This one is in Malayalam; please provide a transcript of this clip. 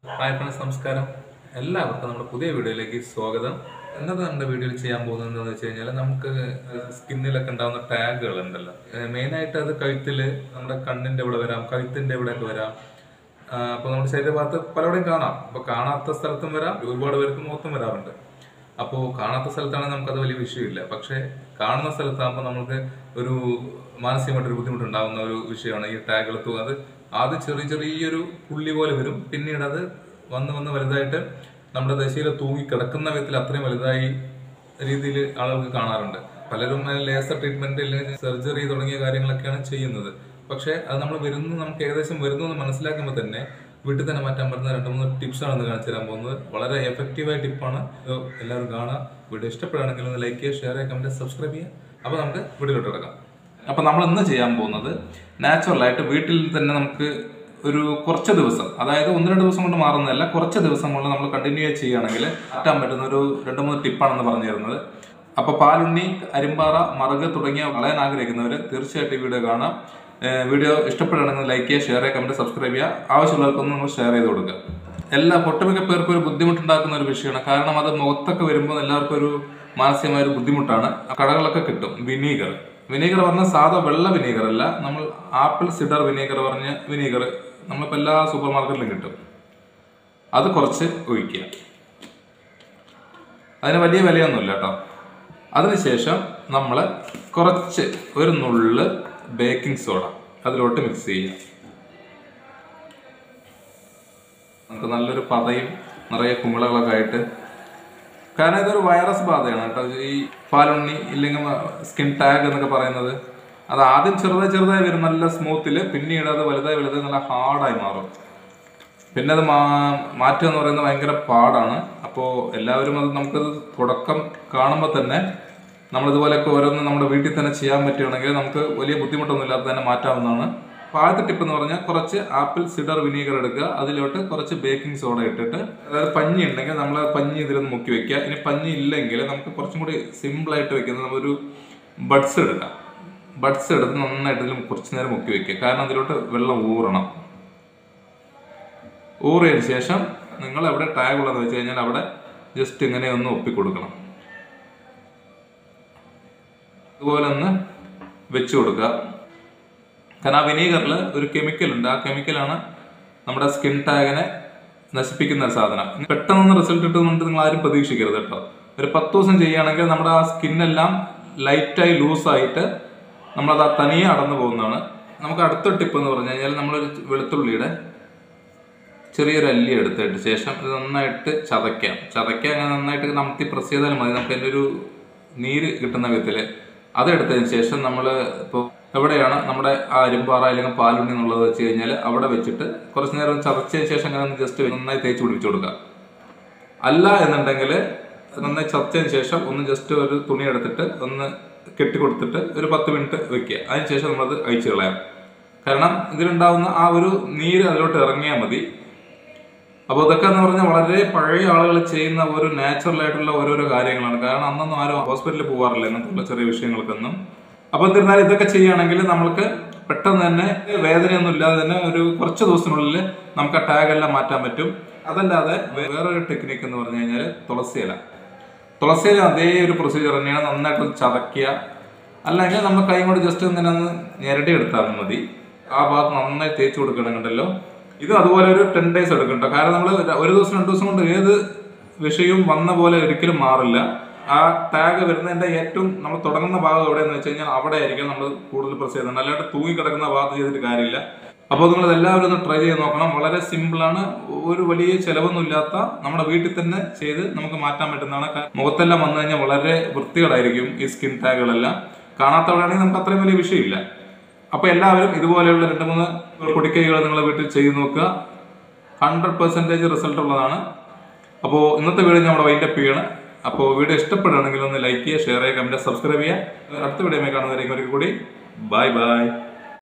ഹായ് ഫ്രണ്ട്സ് നമസ്കാരം എല്ലാവർക്കും നമ്മുടെ പുതിയ വീഡിയോയിലേക്ക് സ്വാഗതം ഇന്നത്തെ നമ്മുടെ വീഡിയോയിൽ ചെയ്യാൻ പോകുന്നത് എന്താണെന്ന് വെച്ച് കഴിഞ്ഞാൽ നമുക്ക് സ്കിന്നിലൊക്കെ ഉണ്ടാകുന്ന ടാഗുകൾ ഉണ്ടല്ലോ മെയിനായിട്ട് അത് കഴുത്തില് നമ്മുടെ കണ്ണിന്റെ ഇവിടെ വരാം കഴുത്തിന്റെ ഇവിടെയൊക്കെ വരാം അപ്പോൾ നമ്മുടെ ശരീരഭാഗത്ത് പലവിടെയും കാണാം അപ്പോൾ കാണാത്ത സ്ഥലത്തും വരാം ഒരുപാട് പേർക്ക് മുഖത്തും വരാറുണ്ട് അപ്പോൾ കാണാത്ത സ്ഥലത്താണെങ്കിൽ നമുക്കത് വലിയ വിഷയമില്ല പക്ഷേ കാണുന്ന സ്ഥലത്താകുമ്പോൾ നമുക്ക് ഒരു മാനസികമായിട്ടൊരു ബുദ്ധിമുട്ടുണ്ടാകുന്ന ഒരു വിഷയമാണ് ഈ ടാഗുകൾ തൂക്കുക അത് ആദ്യം ചെറിയ ചെറിയൊരു പുള്ളി പോലെ വരും പിന്നീട് അത് വന്ന് വന്ന് വലുതായിട്ട് നമ്മുടെ ദശയിൽ തൂങ്ങി കിടക്കുന്ന വിധത്തിൽ അത്രയും വലുതായി രീതിയിൽ ആളുകൾക്ക് കാണാറുണ്ട് പലരും ലേസർ ട്രീറ്റ്മെന്റ് അല്ലെങ്കിൽ സർജറി തുടങ്ങിയ കാര്യങ്ങളൊക്കെയാണ് ചെയ്യുന്നത് പക്ഷേ അത് നമ്മൾ വരുന്നു നമുക്ക് ഏകദേശം വരുന്നു എന്ന് മനസ്സിലാക്കുമ്പോൾ തന്നെ വീട്ടിൽ തന്നെ മാറ്റാൻ പറ്റുന്ന രണ്ട് മൂന്ന് ടിപ്സാണ് ഇന്ന് കാണിച്ചു തരാൻ പോകുന്നത് വളരെ എഫക്റ്റീവായ ടിപ്പാണ് ഇത് എല്ലാവരും കാണുക വീഡിയോ ഇഷ്ടപ്പെടുകയാണെങ്കിൽ ഒന്ന് ലൈക്ക് ചെയ്യുക ഷെയർ ചെയ്യുക കമന്റ് സബ്സ്ക്രൈബ് ചെയ്യുക അപ്പോൾ നമുക്ക് വീഡിയോയിലോട്ട് കിടക്കാം അപ്പോൾ നമ്മൾ ഇന്ന് ചെയ്യാൻ പോകുന്നത് നാച്ചുറലായിട്ട് വീട്ടിൽ തന്നെ നമുക്ക് ഒരു കുറച്ച് ദിവസം അതായത് ഒന്ന് രണ്ട് ദിവസം കൊണ്ട് മാറുന്നതല്ല കുറച്ച് ദിവസം കൊണ്ട് നമ്മൾ കണ്ടിന്യൂ ചെയ്യുകയാണെങ്കിൽ മാറ്റാൻ പറ്റുന്ന ഒരു രണ്ട് മൂന്ന് ടിപ്പാണെന്ന് പറഞ്ഞു തരുന്നത് അപ്പോൾ പാലുണ്ണി അരിമ്പാറ മറുക് തുടങ്ങിയ വളയാൻ ആഗ്രഹിക്കുന്നവർ തീർച്ചയായിട്ടും ഈ വീഡിയോ കാണാം ഏഹ് വീഡിയോ ഇഷ്ടപ്പെടുകയാണെങ്കിൽ ലൈക്ക് ചെയ്യുക ഷെയർ ചെയ്യുക കമന്റ് സബ്സ്ക്രൈബ് ചെയ്യുക ആവശ്യമുള്ളവർക്കൊന്ന് നിങ്ങൾ ഷെയർ ചെയ്ത് കൊടുക്കുക എല്ലാ ഒട്ടുമിക്ക പേർക്കും ഒരു ബുദ്ധിമുട്ടുണ്ടാക്കുന്ന ഒരു വിഷയമാണ് കാരണം അത് മുഖത്തൊക്കെ വരുമ്പോൾ എല്ലാവർക്കും ഒരു മാനസികമായ ഒരു ബുദ്ധിമുട്ടാണ് കടകളൊക്കെ കിട്ടും വിനീഗർ വിനീഗർ പറഞ്ഞാൽ സാധാ വെള്ള വിനീഗർ അല്ല നമ്മൾ ആപ്പിൾ സിഡർ വിനീഗർ പറഞ്ഞ വിനീഗർ നമ്മളിപ്പോൾ എല്ലാ സൂപ്പർ മാർക്കറ്റിലും കിട്ടും അത് കുറച്ച് ഒഴിക്കുക അതിന് വലിയ വിലയൊന്നുമില്ല കേട്ടോ അതിനുശേഷം നമ്മൾ കുറച്ച് ഒരു നുള്ള് ബേക്കിംഗ് സോഡ അതിലോട്ട് മിക്സ് ചെയ്യുക നമുക്ക് നല്ലൊരു പതയും നിറയെ കുമിളകളൊക്കെ ആയിട്ട് കാരണം ഇതൊരു വൈറസ് ബാധയാണ് കേട്ടോ ഈ പാലുണ്ണി ഇല്ലെങ്കിൽ സ്കിൻ ടാഗ് എന്നൊക്കെ പറയുന്നത് അത് ആദ്യം ചെറുതായി ചെറുതായി വരും നല്ല സ്മൂത്തിൽ പിന്നീട് അത് വലുതായി വലുതായി നല്ല ഹാർഡായി മാറും പിന്നെ അത് മാ മാറ്റുക എന്ന് പറയുന്നത് ഭയങ്കര പാടാണ് അപ്പോൾ എല്ലാവരും അത് നമുക്കത് തുടക്കം കാണുമ്പോൾ തന്നെ നമ്മളിതുപോലെയൊക്കെ ഓരോന്ന് നമ്മുടെ വീട്ടിൽ തന്നെ ചെയ്യാൻ പറ്റുകയാണെങ്കിൽ നമുക്ക് വലിയ ബുദ്ധിമുട്ടൊന്നും ഇല്ലാതെ തന്നെ മാറ്റാവുന്നതാണ് അപ്പോൾ ആദ്യത്തെ ടിപ്പ് എന്ന് പറഞ്ഞാൽ കുറച്ച് ആപ്പിൾ സിഡർ വിനീഗർ എടുക്കുക അതിലോട്ട് കുറച്ച് ബേക്കിംഗ് സോഡ ഇട്ടിട്ട് അതായത് പഞ്ഞി ഉണ്ടെങ്കിൽ നമ്മൾ പഞ്ഞി ഇതിലൊന്ന് മുക്കി വെക്കുക ഇനി പഞ്ഞി ഇല്ലെങ്കിൽ നമുക്ക് കുറച്ചും കൂടി സിമ്പിളായിട്ട് വെക്കുന്നത് നമ്മളൊരു ബഡ്സ് എടുക്കാം ബഡ്സ് എടുത്ത് നന്നായിട്ട് ഇതിൽ കുറച്ച് നേരം മുക്കി വെക്കുക കാരണം അതിലോട്ട് വെള്ളം ഊറണം ഊറിയതിന് ശേഷം നിങ്ങൾ എവിടെ ടാഗ് ഉള്ളതെന്ന് വെച്ച് കഴിഞ്ഞാൽ അവിടെ ജസ്റ്റ് ഇങ്ങനെ ഒന്ന് ഒപ്പിക്കൊടുക്കണം ഇതുപോലെ ഒന്ന് വെച്ച് കൊടുക്കുക കാരണം ആ വിനീഗറിൽ ഒരു കെമിക്കൽ ഉണ്ട് ആ കെമിക്കലാണ് നമ്മുടെ സ്കിൻ ടാഗിനെ നശിപ്പിക്കുന്ന ഒരു സാധനം പെട്ടെന്ന് റിസൾട്ട് കിട്ടുന്നുണ്ട് നിങ്ങൾ ആരും പ്രതീക്ഷിക്കരുത് കേട്ടോ ഒരു പത്ത് ദിവസം ചെയ്യുകയാണെങ്കിൽ നമ്മുടെ ആ സ്കിന്നെല്ലാം ലൈറ്റായി ലൂസായിട്ട് നമ്മളത് ആ തനിയെ അടന്നു പോകുന്നതാണ് നമുക്ക് അടുത്ത ടിപ്പ് എന്ന് പറഞ്ഞു കഴിഞ്ഞാൽ നമ്മളൊരു വെളുത്തുള്ളിയുടെ ചെറിയൊരു അല്ലി എടുത്തിട്ട് ശേഷം ഇത് നന്നായിട്ട് ചതയ്ക്കാം ചതയ്ക്കാൻ അങ്ങനെ നന്നായിട്ട് നമത്തി പ്രസ് ചെയ്താലും മതി നമുക്ക് അതിൻ്റെ ഒരു നീര് കിട്ടുന്ന വിധത്തിൽ അതെടുത്തതിന് ശേഷം നമ്മൾ ഇപ്പോൾ എവിടെയാണ് നമ്മുടെ ആ അരിമ്പാറ അല്ലെങ്കിൽ പാലുണ്ണി എന്നുള്ളത് വെച്ച് കഴിഞ്ഞാൽ അവിടെ വെച്ചിട്ട് കുറച്ച് നേരം ചതച്ചതിന് ശേഷം അങ്ങനെ ഒന്ന് ജസ്റ്റ് നന്നായി തേച്ച് പിടിപ്പിച്ചു കൊടുക്കുക അല്ല എന്നുണ്ടെങ്കിൽ നന്നായി ചതച്ചതിന് ശേഷം ഒന്ന് ജസ്റ്റ് ഒരു തുണി എടുത്തിട്ട് ഒന്ന് കെട്ടി കൊടുത്തിട്ട് ഒരു പത്ത് മിനിറ്റ് വെക്കുക അതിന് ശേഷം നമ്മളത് അഴിച്ചു കളയാം കാരണം ഇതിലുണ്ടാവുന്ന ആ ഒരു നീര് അതിലോട്ട് ഇറങ്ങിയാൽ മതി അപ്പോൾ ഇതൊക്കെ എന്ന് പറഞ്ഞാൽ വളരെ പഴയ ആളുകൾ ചെയ്യുന്ന ഒരു നാച്ചുറൽ ആയിട്ടുള്ള ഓരോരോ കാര്യങ്ങളാണ് കാരണം അന്നൊന്നും ആരും ഹോസ്പിറ്റലിൽ പോകാറില്ല അങ്ങനത്തെ ചെറിയ വിഷയങ്ങൾക്കൊന്നും അപ്പോൾ എന്നിരുന്നാലും ഇതൊക്കെ ചെയ്യുകയാണെങ്കിൽ നമ്മൾക്ക് പെട്ടെന്ന് തന്നെ വേദനയൊന്നും ഇല്ലാതെ തന്നെ ഒരു കുറച്ച് ദിവസത്തിനുള്ളിൽ നമുക്ക് ആ ടാഗ് എല്ലാം മാറ്റാൻ പറ്റും അതല്ലാതെ വേ- വേറൊരു ടെക്നിക്ക് എന്ന് പറഞ്ഞു കഴിഞ്ഞാൽ തുളസിയില തുളസിയില അതേ ഒരു പ്രൊസീജിയർ തന്നെയാണ് നന്നായിട്ട് ചതയ്ക്കുക അല്ലെങ്കിൽ നമ്മൾ കൈ കൊണ്ട് ജസ്റ്റ് ഇങ്ങനെ ഒന്ന് ഞെരടി എടുത്താൽ മതി ആ ഭാഗത്ത് നന്നായി തേച്ച് കൊടുക്കണമെന്നുണ്ടല്ലോ ഇത് അതുപോലെ ഒരു ടെൻ ഡേയ്സ് എടുക്കണ്ട കാരണം നമ്മൾ ഒരു ദിവസം രണ്ട് ദിവസം കൊണ്ട് ഏത് വിഷയവും വന്ന പോലെ ഒരിക്കലും മാറില്ല ആ ടാഗ് വരുന്നതിന്റെ ഏറ്റവും നമ്മൾ തുടങ്ങുന്ന ഭാഗം എവിടെയെന്ന് വെച്ച് കഴിഞ്ഞാൽ അവിടെ ആയിരിക്കും നമ്മൾ കൂടുതൽ പ്രസ് ചെയ്യുന്നത് അല്ലാണ്ട് തൂങ്ങി കിടക്കുന്ന ഭാഗത്ത് ചെയ്തിട്ട് കാര്യമില്ല അപ്പോൾ നിങ്ങൾ എല്ലാവരും ഒന്ന് ട്രൈ ചെയ്ത് നോക്കണം വളരെ സിമ്പിളാണ് ഒരു വലിയ ചിലവൊന്നും ഇല്ലാത്ത നമ്മുടെ വീട്ടിൽ തന്നെ ചെയ്ത് നമുക്ക് മാറ്റാൻ പറ്റുന്നതാണ് ക- മുഖത്തെല്ലാം വന്നു കഴിഞ്ഞാൽ വളരെ വൃത്തികളായിരിക്കും ഈ സ്കിൻ ടാഗുകളെല്ലാം കാണാത്തവരാണെങ്കിൽ നമുക്ക് അത്രയും വലിയ വിഷയമില്ല അപ്പൊ എല്ലാവരും ഇതുപോലെയുള്ള രണ്ട് മൂന്ന് പൊടിക്കൈകൾ നിങ്ങൾ വീട്ടിൽ ചെയ്ത് നോക്കുക ഹൺഡ്രഡ് പെർസെൻറ്റേജ് റിസൾട്ട് ഉള്ളതാണ് അപ്പോൾ ഇന്നത്തെ വീഡിയോ നമ്മുടെ വൈൻഡപ്പ് ചെയ്യണം അപ്പോൾ വീഡിയോ ഇഷ്ടപ്പെടുകയാണെങ്കിൽ ഒന്ന് ലൈക്ക് ചെയ്യുക ഷെയർ ചെയ്യുക കമൻറ്റ് സബ്സ്ക്രൈബ് ചെയ്യുക അടുത്ത വീഡിയോ കാണുന്നതായിരിക്കും ഒരിക്കൽ കൂടി ബൈ ബൈ